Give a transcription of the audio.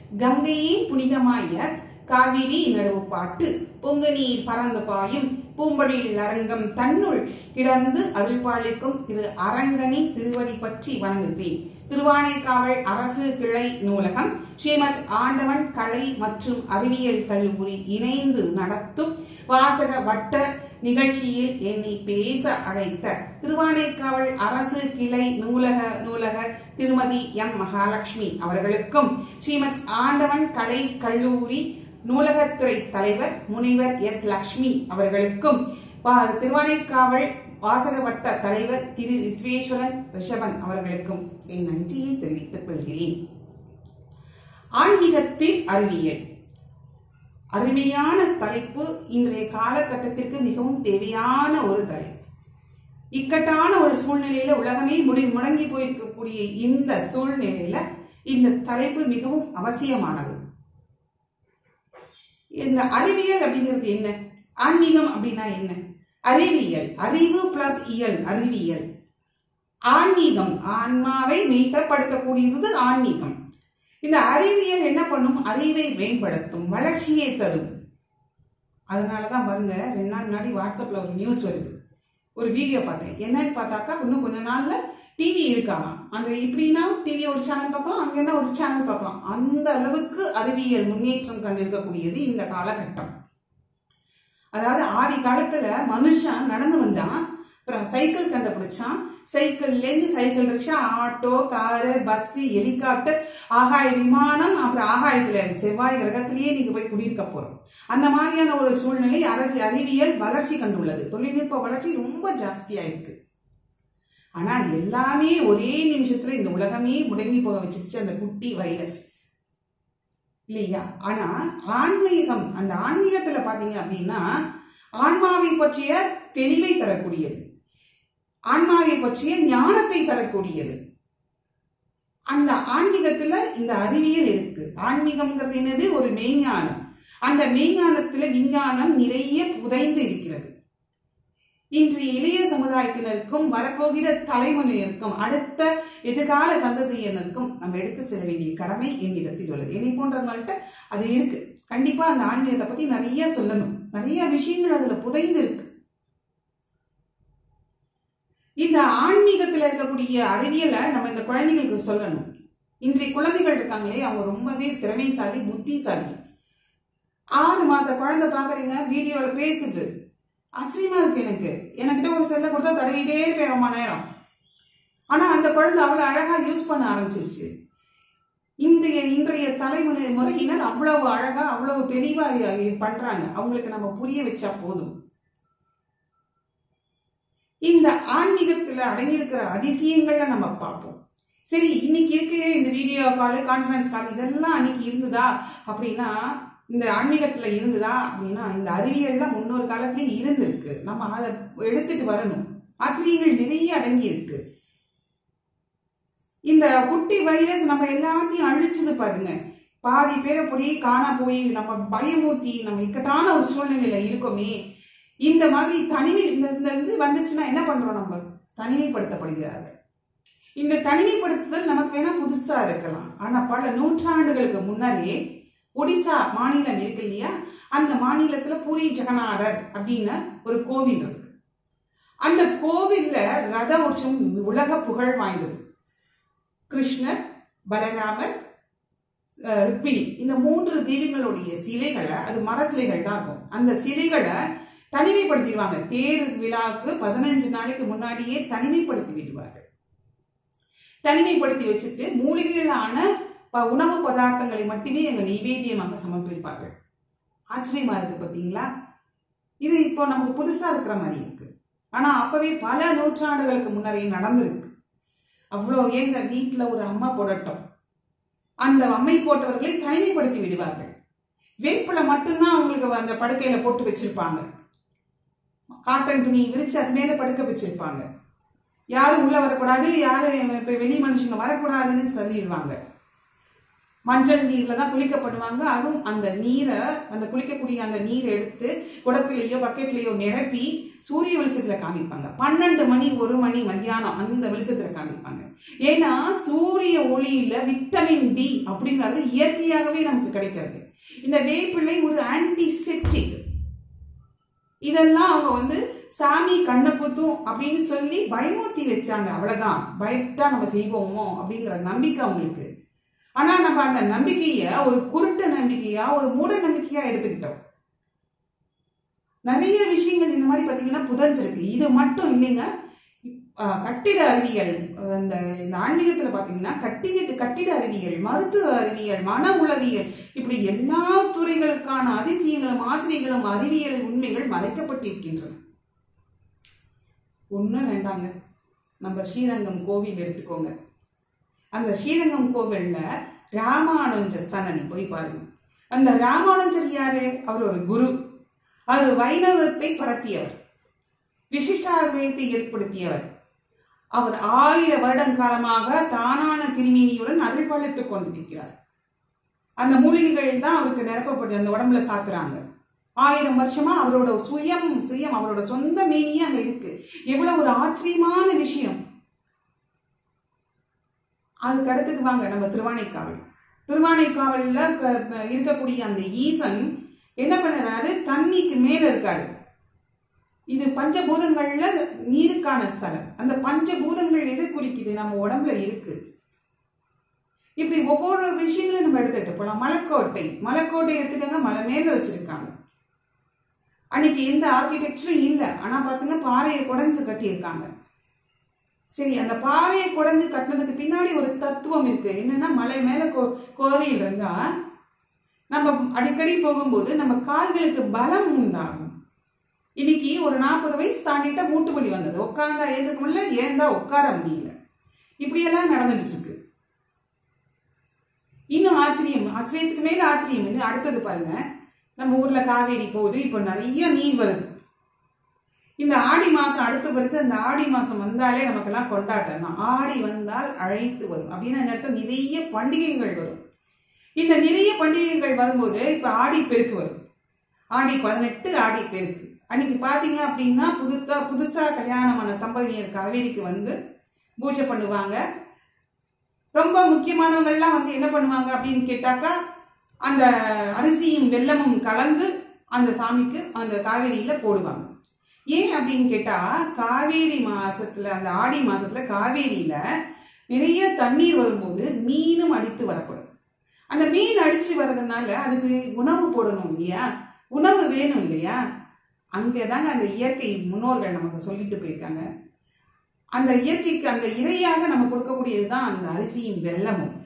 கங்கையே புனிதமாய காவிரி நடுவு பாட்டு பொங்கு நீர் பறந்து பாயும் பூம்பொழில் அரங்கம் தன்னுள் கிடந்து அருள்பாலிக்கும் திரு அரங்கனி திருவடி பற்றி வணங்குகிறேன் திருவானைக்காவல் அரசு கிளை நூலகம் ஸ்ரீமத் ஆண்டவன் கலை மற்றும் அறிவியல் கல்லூரி இணைந்து நடத்தும் வாசக வட்ட நிகழ்ச்சியில் என்னை பேச அழைத்த திருவானைக்காவல் அரசு கிளை நூலக நூலக திருமதி எம் மகாலட்சுமி அவர்களுக்கும் ஸ்ரீமத் ஆண்டவன் கலை கல்லூரி நூலகத்துறை தலைவர் முனைவர் எஸ் லக்ஷ்மி அவர்களுக்கும் வா- திருவானைக்காவல் வாசக வட்ட தலைவர் திரு விஸ்வேஸ்வரன் ரிஷபன் அவர்களுக்கும் என் நன்றியை தெரிவித்துக் கொள்கிறேன் ஆன்மீகத்தில் அறிவியல் அருமையான தலைப்பு இன்றைய காலகட்டத்திற்கு மிகவும் தேவையான ஒரு தலைப்பு இக்கட்டான ஒரு சூழ்நிலையில உலகமே முடி முடங்கி போயிருக்கக்கூடிய இந்த சூழ்நிலையில இந்த தலைப்பு மிகவும் அவசியமானது இந்த அறிவியல் அப்படிங்கிறது என்ன ஆன்மீகம் அப்படின்னா என்ன அறிவியல் அறிவு பிளஸ் இயல் அறிவியல் ஆன்மீகம் ஆன்மாவை மீட்டப்படுத்தக்கூடியது ஆன்மீகம் இந்த அறிவியல் என்ன பண்ணும் அறிவை மேம்படுத்தும் வளர்ச்சியை தரும் அதனாலதான் பாருங்க ரெண்டு நாள் முன்னாடி வாட்ஸ்அப்ல ஒரு நியூஸ் வருது ஒரு வீடியோ பார்த்தேன் என்னன்னு பார்த்தாக்கா இன்னும் கொஞ்ச நாள்ல டிவி இருக்காமா அந்த இப்படின்னா டிவி ஒரு சேனல் பார்க்கலாம் அங்க என்ன ஒரு சேனல் பார்க்கலாம் அந்த அளவுக்கு அறிவியல் முன்னேற்றம் கண்டிருக்கக்கூடியது இந்த காலகட்டம் அதாவது ஆதி காலத்துல மனுஷன் நடந்து வந்தான் அப்புறம் சைக்கிள் கண்டுபிடிச்சான் சைக்கிள்ல இருந்து cycle rickshaw auto car bus helicopter ஆகாய விமானம் அப்புறம் ஆகாயத்துல செவ்வாய் கிரகத்திலேயே நீங்க போய் குடியிருக்க போறோம் அந்த மாதிரியான ஒரு சூழ்நிலை அரசு அறிவியல் வளர்ச்சி கண்டுள்ளது தொழில்நுட்ப வளர்ச்சி ரொம்ப ஜாஸ்தியா இருக்கு ஆனா எல்லாமே ஒரே நிமிஷத்துல இந்த உலகமே முடங்கி போக வச்சிருச்சு அந்த குட்டி வைரஸ் இல்லையா ஆனா ஆன்மீகம் அந்த ஆன்மீகத்துல பாத்தீங்க அப்படின்னா ஆன்மாவை பற்றிய தெளிவை தரக்கூடியது ஆன்மாவை பற்றிய ஞானத்தை தரக்கூடியது அந்த ஆன்மீகத்துல இந்த அறிவியல் இருக்கு ஆன்மீகம்ங்கிறது என்னது ஒரு மெய்ஞானம் அந்த மெய்ஞானத்துல விஞ்ஞானம் நிறைய புதைந்து இருக்கிறது இன்றைய இளைய சமுதாயத்தினருக்கும் வரப்போகிற தலைமுறையினருக்கும் அடுத்த எதிர்கால சந்ததியினருக்கும் நம்ம எடுத்து செல்ல வேண்டிய கடமை என்னிடத்தில் உள்ளது என்னை போன்றவங்கள்ட்ட அது இருக்கு கண்டிப்பா அந்த ஆன்மீகத்தை பத்தி நிறைய சொல்லணும் நிறைய விஷயங்கள் அதுல புதைந்து இருக்கு இந்த ஆன்மீகத்துல இருக்கக்கூடிய அறிவியலை நம்ம இந்த குழந்தைகளுக்கு சொல்லணும் இன்றைய குழந்தைகள் இருக்காங்களே அவங்க ரொம்பவே திறமைசாலி புத்திசாலி ஆறு மாச குழந்தை பாக்குறீங்க வீடியோல பேசுது ஆச்சரியமா இருக்கு எனக்கு எனக்கிட்ட ஒரு செல்ல கொடுத்தா தடவிட்டே இருப்பேன் ரொம்ப நேரம் ஆனா அந்த குழந்தை அவ்வளவு அழகா யூஸ் பண்ண ஆரம்பிச்சிருச்சு இன்றைய இன்றைய தலைமுறை முறையினர் அவ்வளவு அழகா அவ்வளவு தெளிவா பண்றாங்க அவங்களுக்கு நம்ம புரிய வச்சா போதும் இந்த ஆன்மீகத்துல அடங்கியிருக்கிற அதிசயங்களை நம்ம பார்ப்போம் சரி இன்னைக்கு இருக்க இந்த வீடியோ கால் கான்ஃபரன்ஸ் கால் இதெல்லாம் அன்னைக்கு இருந்ததா அப்படின்னா இந்த ஆன்மீகத்துல இருந்ததா அப்படின்னா இந்த அறிவியல்ல முன்னொரு காலத்திலேயே இருந்திருக்கு நம்ம அதை எடுத்துட்டு வரணும் ஆச்சரியங்கள் நிறைய அடங்கி இருக்கு இந்த குட்டி வைரஸ் நம்ம எல்லாத்தையும் அழிச்சது பாருங்க பாதி பேரை போய் காணா போய் நம்ம பயமூத்தி நம்ம இக்கட்டான ஒரு சூழ்நிலையில இருக்கோமே இந்த மாதிரி தனிமை இந்த இந்த இது வந்துச்சுன்னா என்ன பண்றோம் நம்ம தனிமைப்படுத்தப்படுகிறார்கள் இந்த தனிமைப்படுத்துதல் நமக்கு வேணா புதுசா இருக்கலாம் ஆனா பல நூற்றாண்டுகளுக்கு முன்னரே ஒடிசா மாநிலம் இருக்கு இல்லையா அந்த மாநிலத்துல பூரி ஜெகநாதர் அப்படின்னு ஒரு கோவில் இருக்கு அந்த கோவில்ல ரத உற்சவம் உலக புகழ் வாய்ந்தது கிருஷ்ணர் பலராமர் அஹ், ருக்மிணி இந்த மூன்று தெய்வங்களுடைய சிலைகளை அது மர சிலைகள் தான் இருக்கும் அந்த சிலைகளை தனிமைப்படுத்திடுவாங்க தேர் விழாவுக்கு பதினஞ்சு நாளைக்கு முன்னாடியே தனிமைப்படுத்தி விடுவார்கள் தனிமைப்படுத்தி வச்சுட்டு மூலிகைகளான ப- உணவு பதார்த்தங்களை மட்டுமே எங்க நைவேத்தியமாக சமர்ப்பிப்பார்கள் ஆச்சரியமா இருக்கு பாத்தீங்களா இது இப்போ நமக்கு புதுசா இருக்கிற மாதிரி இருக்கு ஆனா அப்பவே பல நூற்றாண்டுகளுக்கு முன்னரே நடந்திருக்கு அவ்வளோ எங்க வீட்டுல ஒரு அம்மா போடட்டும் அந்த அம்மை போட்டவர்களை தனிமைப்படுத்தி விடுவார்கள் வேப்பிலை மட்டும்தான் அவங்களுக்கு அந்த படுக்கையில போட்டு வச்சிருப்பாங்க காட்டன் துணி விரிச்சு அது மேல படுக்க வச்சிருப்பாங்க யாரும் உள்ள வரக்கூடாது யாரும் இப்ப வெளி மனுஷங்க வரக்கூடாதுன்னு சொல்லிடுவாங்க மஞ்சள் நீர்ல தான் குளிக்க பண்ணுவாங்க அதுவும் அந்த நீரை அந்த குளிக்கக்கூடிய அந்த நீரை எடுத்து குடத்திலேயோ பக்கெட்லேயோ நிரப்பி சூரிய வெளிச்சத்துல காமிப்பாங்க பன்னெண்டு மணி ஒரு மணி மத்தியானம் அந்த வெளிச்சத்துல காமிப்பாங்க ஏன்னா சூரிய ஒளியில விட்டமின் டி அப்படிங்கிறது இயற்கையாகவே நமக்கு கிடைக்கிறது இந்த வேப்பிள்ளை ஒரு ஆன்டிசெப்டிக் இதெல்லாம் அவங்க வந்து சாமி கண்ணை குத்தும் அப்படின்னு சொல்லி பயமூத்தி வச்சாங்க அவ்வளவுதான் பயப்பட்டா நம்ம செய்வோமோ அப்படிங்கிற நம்பிக்கை அவங்களுக்கு ஆனா நம்ம அந்த நம்பிக்கைய ஒரு குருட்டு நம்பிக்கையா ஒரு மூட நம்பிக்கையா எடுத்துக்கிட்டோம் நிறைய விஷயங்கள் இந்த மாதிரி பாத்தீங்கன்னா புதஞ்சிருக்கு இது மட்டும் இல்லைங்க அஹ், கட்டிட அறிவியல் அஹ், இந்த இந்த ஆன்மீகத்துல பாத்தீங்கன்னா கட்டிட கட்டிட அறிவியல் மருத்துவ அறிவியல் மன உளவியல் இப்படி எல்லா துறைகளுக்கான அதிசயங்களும் ஆச்சரியங்களும் அறிவியல் உண்மைகள் மறைக்கப்பட்டிருக்கின்றன ஒன்றும் வேண்டாங்க நம்ம ஸ்ரீரங்கம் கோவில் எடுத்துக்கோங்க அந்த ஸ்ரீரங்கம் கோவில்ல ராமானுஜர் சன்னதி போய் பாருங்க அந்த ராமானுஜர் யாரு அவர் ஒரு குரு அவர் வைணவத்தை பரப்பியவர் விசிஷ்டாத்வையத்தை ஏற்படுத்தியவர் அவர் ஆயிரம் வருடம் காலமாக தானான திருமேனியுடன் அருள் பாலித்துக் கொண்டிருக்கிறார் அந்த மூலிகைகள் தான் அவருக்கு நிரப்பப்பட்டு அந்த உடம்புல சாத்துறாங்க ஆயிரம் வருஷமா அவரோட சுயம் சுயம் அவரோட சொந்த மேனியே அங்க இருக்கு எவ்வளவு ஒரு ஆச்சரியமான விஷயம் அதுக்கு அடுத்தது வாங்க நம்ம திருவானைக்காவல் திருவானைக்காவல்ல க- இருக்கக்கூடிய அந்த ஈசன் என்ன பண்ணுறாரு தண்ணிக்கு மேல இருக்காரு இது பஞ்சபூதங்கள்ல நீருக்கான ஸ்தலம் அந்த பஞ்சபூதங்கள் எது குறிக்குது நம்ம உடம்புல இருக்கு இப்படி ஒவ்வொரு விஷயங்களும் நம்ம எடுத்துட்டு போலாம் மலைக்கோட்டை மலைக்கோட்டை எடுத்துக்கோங்க மலை மேல வச்சிருக்காங்க அன்னைக்கு எந்த ஆர்கிடெக்சரும் இல்லை ஆனா பாத்துங்க பாறையை குடைஞ்சு கட்டியிருக்காங்க சரி அந்த பாறையை குடைஞ்சு கட்டினதுக்கு பின்னாடி ஒரு தத்துவம் இருக்கு என்னன்னா மலை மேல கோ- கோவில் இருந்தா நம்ம அடிக்கடி போகும்போது நம்ம கால்களுக்கு பலம் உண்டாகும் இன்னைக்கு ஒரு நாற்பது வயசு தாண்டிட்டா மூட்டு வலி வந்தது உட்கார்ந்தா எதுக்கு முடியல ஏந்தா உட்கார முடியல இப்படியெல்லாம் நடந்துட்டு இருக்கு இன்னும் ஆச்சரியம் ஆச்சரியத்துக்கு மேல ஆச்சரியம் இன்னும் அடுத்தது பாருங்க நம்ம ஊர்ல காவேரி போகுது இப்போ நிறைய நீர் வருது இந்த ஆடி மாசம் அடுத்து வருது அந்த ஆடி மாசம் வந்தாலே நமக்கெல்லாம் கொண்டாட்டம் தான் ஆடி வந்தால் அழைத்து வரும் அப்படின்னு என்ன அர்த்தம் நிறைய பண்டிகைகள் வரும் இந்த நிறைய பண்டிகைகள் வரும்போது இப்ப ஆடி பெருக்கு வரும் ஆடி பதினெட்டு ஆடி பெருக்கு அன்னைக்கு பாத்தீங்க அப்படின்னா புதுத்தா புதுசா கல்யாணமான தம்பதியர் காவேரிக்கு வந்து பூஜை பண்ணுவாங்க ரொம்ப முக்கியமானவங்கள்லாம் வந்து என்ன பண்ணுவாங்க அப்படின்னு கேட்டாக்கா அந்த அரிசியும் வெல்லமும் கலந்து அந்த சாமிக்கு அந்த காவேரியில போடுவாங்க ஏன் அப்படின்னு கேட்டா காவேரி மாசத்துல அந்த ஆடி மாசத்துல காவேரியில நிறைய தண்ணீர் வரும்போது மீனும் அடித்து வரப்படும் அந்த மீன் அடிச்சு வர்றதுனால அதுக்கு உணவு போடணும் இல்லையா உணவு வேணும் இல்லையா அங்கதாங்க அந்த இயற்கை முன்னோர்கள் நமக்கு சொல்லிட்டு போயிருக்காங்க அந்த இயற்கைக்கு அந்த இரையாக நம்ம கொடுக்கக்கூடியது தான் அந்த அரிசியும் வெல்லமும்